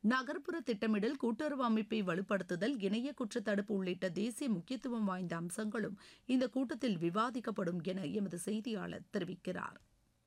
நகர்ப்புற திட்டமிடல் கூட்டுறவு அமைப்பை வலுப்படுத்துதல் இணைய குற்றத்தடுப்பு உள்ளிட்ட தேசிய முக்கியத்துவம் வாய்ந்த அம்சங்களும் இந்த கூட்டத்தில் விவாதிக்கப்படும் என எமது செய்தியாளர் தெரிவிக்கிறார்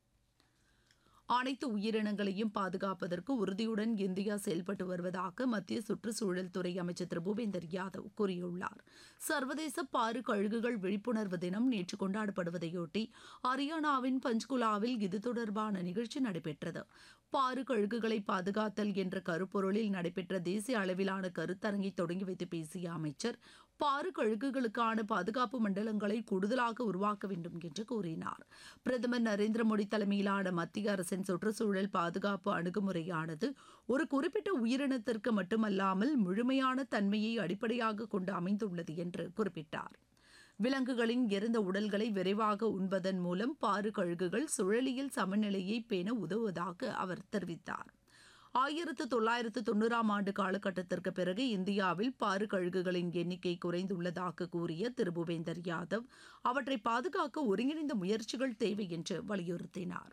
அனைத்து உயிரினங்களையும் பாதுகாப்பதற்கு உறுதியுடன் இந்தியா செயல்பட்டு வருவதாக மத்திய சுற்றுச்சூழல் துறை அமைச்சர் திரு பூபேந்தர் யாதவ் கூறியுள்ளார் சர்வதேச பாரு கழுகுகள் விழிப்புணர்வு தினம் நேற்று கொண்டாடப்படுவதையொட்டி ஹரியானாவின் பஞ்ச்குலாவில் இது தொடர்பான நிகழ்ச்சி நடைபெற்றது பாரு கழுகுகளை பாதுகாத்தல் என்ற கருப்பொருளில் நடைபெற்ற தேசிய அளவிலான கருத்தரங்கை தொடங்கி வைத்து பேசிய அமைச்சர் பாரு கழுகுகளுக்கான பாதுகாப்பு மண்டலங்களை கூடுதலாக உருவாக்க வேண்டும் என்று கூறினார் பிரதமர் நரேந்திர மோடி தலைமையிலான மத்திய அரசின் சுற்றுச்சூழல் பாதுகாப்பு அணுகுமுறையானது ஒரு குறிப்பிட்ட உயிரினத்திற்கு மட்டுமல்லாமல் முழுமையான தன்மையை அடிப்படையாக கொண்டு அமைந்துள்ளது என்று குறிப்பிட்டார் விலங்குகளின் இறந்த உடல்களை விரைவாக உண்பதன் மூலம் பாரு கழுகுகள் சுழலியல் சமநிலையை பேண உதவுவதாக அவர் தெரிவித்தார் ஆயிரத்து தொள்ளாயிரத்து தொண்ணூறாம் ஆண்டு காலகட்டத்திற்கு பிறகு இந்தியாவில் பாரு கழுகுகளின் எண்ணிக்கை குறைந்துள்ளதாக கூறிய திரு பூபேந்தர் யாதவ் அவற்றை பாதுகாக்க ஒருங்கிணைந்த முயற்சிகள் தேவை என்று வலியுறுத்தினார்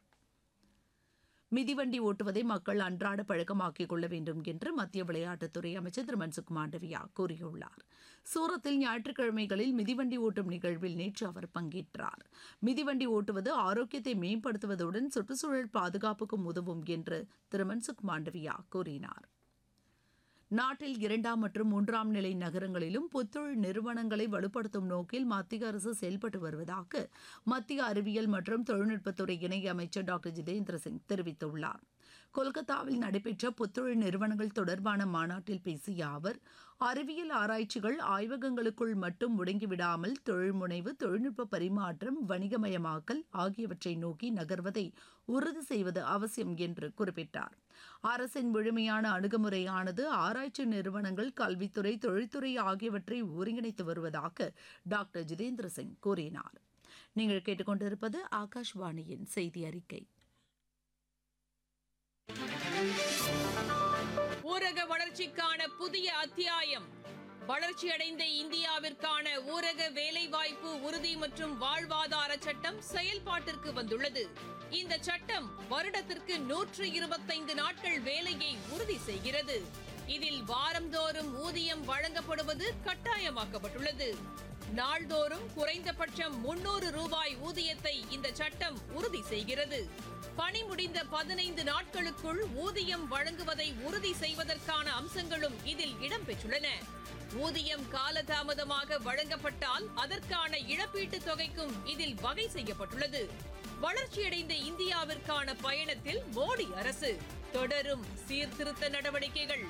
மிதிவண்டி ஓட்டுவதை மக்கள் அன்றாட பழக்கமாக்கிக் கொள்ள வேண்டும் என்று மத்திய விளையாட்டுத்துறை அமைச்சர் திரு மன்சுக் மாண்டவியா கூறியுள்ளார் சூரத்தில் ஞாயிற்றுக்கிழமைகளில் மிதிவண்டி ஓட்டும் நிகழ்வில் நேற்று அவர் பங்கேற்றார் மிதிவண்டி ஓட்டுவது ஆரோக்கியத்தை மேம்படுத்துவதுடன் சுற்றுச்சூழல் பாதுகாப்புக்கும் உதவும் என்று திரு மன்சுக் மாண்டவியா கூறினார் நாட்டில் இரண்டாம் மற்றும் மூன்றாம் நிலை நகரங்களிலும் புத்தொழில் நிறுவனங்களை வலுப்படுத்தும் நோக்கில் மத்திய அரசு செயல்பட்டு வருவதாக மத்திய அறிவியல் மற்றும் தொழில்நுட்பத்துறை இணையமைச்சர் டாக்டர் ஜிதேந்திர சிங் தெரிவித்துள்ளார் கொல்கத்தாவில் நடைபெற்ற புத்தொழில் நிறுவனங்கள் தொடர்பான மாநாட்டில் பேசிய அவர் அறிவியல் ஆராய்ச்சிகள் ஆய்வகங்களுக்குள் மட்டும் முடங்கிவிடாமல் தொழில் முனைவு தொழில்நுட்ப பரிமாற்றம் வணிகமயமாக்கல் ஆகியவற்றை நோக்கி நகர்வதை உறுதி செய்வது அவசியம் என்று குறிப்பிட்டார் அரசின் முழுமையான அணுகுமுறையானது ஆராய்ச்சி நிறுவனங்கள் கல்வித்துறை தொழில்துறை ஆகியவற்றை ஒருங்கிணைத்து வருவதாக டாக்டர் ஜிதேந்திர சிங் கூறினார் நீங்கள் கேட்டுக்கொண்டிருப்பது ஆகாஷ்வாணியின் செய்தி அறிக்கை ஊரக வளர்ச்சிக்கான புதிய அத்தியாயம் வளர்ச்சியடைந்த இந்தியாவிற்கான ஊரக வேலைவாய்ப்பு உறுதி மற்றும் வாழ்வாதார சட்டம் செயல்பாட்டிற்கு வந்துள்ளது இந்த சட்டம் வருடத்திற்கு நூற்று இருபத்தைந்து நாட்கள் வேலையை உறுதி செய்கிறது இதில் வாரந்தோறும் ஊதியம் வழங்கப்படுவது கட்டாயமாக்கப்பட்டுள்ளது நாள்தோறும் குறைந்தபட்சம் முன்னூறு ரூபாய் ஊதியத்தை இந்த சட்டம் உறுதி செய்கிறது பணி முடிந்த பதினைந்து நாட்களுக்குள் ஊதியம் வழங்குவதை உறுதி செய்வதற்கான அம்சங்களும் இதில் இடம்பெற்றுள்ளன ஊதியம் காலதாமதமாக வழங்கப்பட்டால் அதற்கான இழப்பீட்டுத் தொகைக்கும் இதில் வகை செய்யப்பட்டுள்ளது வளர்ச்சியடைந்த இந்தியாவிற்கான பயணத்தில் மோடி அரசு தொடரும் சீர்திருத்த நடவடிக்கைகள்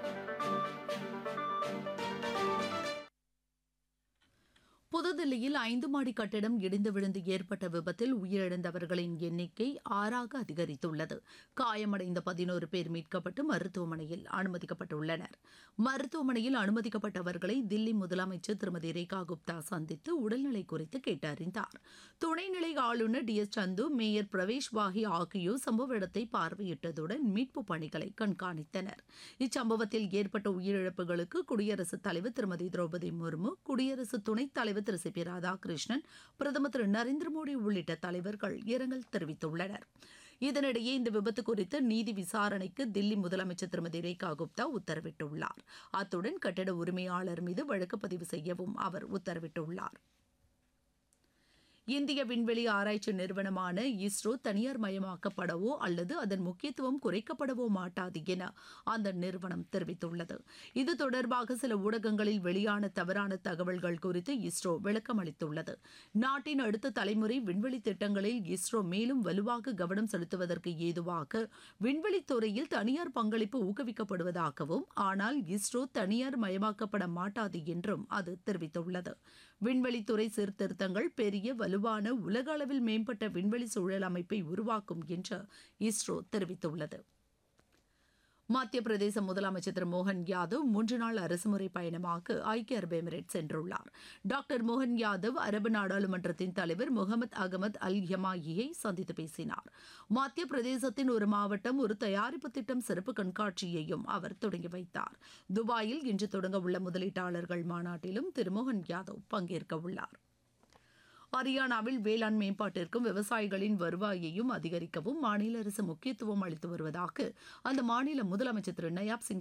புதுதில்லியில் ஐந்து மாடி கட்டிடம் இடிந்து விழுந்து ஏற்பட்ட விபத்தில் உயிரிழந்தவர்களின் எண்ணிக்கை ஆறாக அதிகரித்துள்ளது காயமடைந்த பதினோரு பேர் மீட்கப்பட்டு மருத்துவமனையில் அனுமதிக்கப்பட்டுள்ளனர் மருத்துவமனையில் அனுமதிக்கப்பட்டவர்களை தில்லி முதலமைச்சர் திருமதி ரேகா குப்தா சந்தித்து உடல்நிலை குறித்து கேட்டறிந்தார் துணைநிலை ஆளுநர் T S Sandhu mayor Pravesh Wahi ஆகியோர் சம்பவ இடத்தை பார்வையிட்டதுடன் மீட்பு பணிகளை கண்காணித்தனர் இச்சம்பவத்தில் ஏற்பட்ட உயிரிழப்புகளுக்கு குடியரசுத் தலைவர் திருமதி திரௌபதி முர்மு குடியரசு துணைத் தலைவர் திரு சி பி ராதாகிருஷ்ணன் பிரதமர் திரு நரேந்திர மோடி உள்ளிட்ட தலைவர்கள் இரங்கல் தெரிவித்துள்ளனர் இதனிடையே இந்த விபத்து குறித்து நீதி விசாரணைக்கு தில்லி முதலமைச்சர் திருமதி ரேகா குப்தா உத்தரவிட்டுள்ளார் அத்துடன் கட்டட உரிமையாளர் மீது வழக்கு பதிவு செய்யவும் அவர் உத்தரவிட்டுள்ளார் இந்திய விண்வெளி ஆராய்ச்சி நிறுவனமான இஸ்ரோ தனியார் மயமாக்கப்படவோ அல்லது அதன் முக்கியத்துவம் குறைக்கப்படவோ மாட்டாது என அந்த நிறுவனம் தெரிவித்துள்ளது இது தொடர்பாக சில ஊடகங்களில் வெளியான தவறான தகவல்கள் குறித்து இஸ்ரோ விளக்கம் அளித்துள்ளது நாட்டின் அடுத்த தலைமுறை விண்வெளி திட்டங்களில் இஸ்ரோ மேலும் வலுவாக கவனம் செலுத்துவதற்கு ஏதுவாக விண்வெளித் துறையில் தனியார் பங்களிப்பு ஊக்குவிக்கப்படுவதாகவும் ஆனால் இஸ்ரோ தனியார் மயமாக்கப்பட மாட்டாது என்றும் அது தெரிவித்துள்ளது விண்வெளித்துறை சீர்திருத்தங்கள் பெரிய வலுவான உலக அளவில் மேம்பட்ட விண்வெளி சூழல் அமைப்பை உருவாக்கும் என்று இஸ்ரோ தெரிவித்துள்ளது மத்திய பிரதேச முதலமைச்சர் திரு மோகன் யாதவ் மூன்று நாள் அரசுமுறை பயணமாக ஐக்கிய அரபு எமிரேட் சென்றுள்ளார் டாக்டர் மோகன் யாதவ் அரபு நாடாளுமன்றத்தின் தலைவர் முகமது அகமது அல் யமாயியை சந்தித்து பேசினார் மத்திய பிரதேசத்தின் ஒரு மாவட்டம் ஒரு தயாரிப்பு திட்டம் சிறப்பு கண்காட்சியையும் அவர் தொடங்கி வைத்தார் துபாயில் இன்று தொடங்க உள்ள முதலீட்டாளர்கள் மாநாட்டிலும் திரு மோகன் யாதவ் பங்கேற்க உள்ளார் ஹரியானாவில் வேளாண் மேம்பாட்டிற்கும் விவசாயிகளின் வருவாயையும் அதிகரிக்கவும் மாநில அரசு முக்கியத்துவம் அளித்து வருவதாக அந்த மாநில முதலமைச்சர் திரு நயாப் சிங்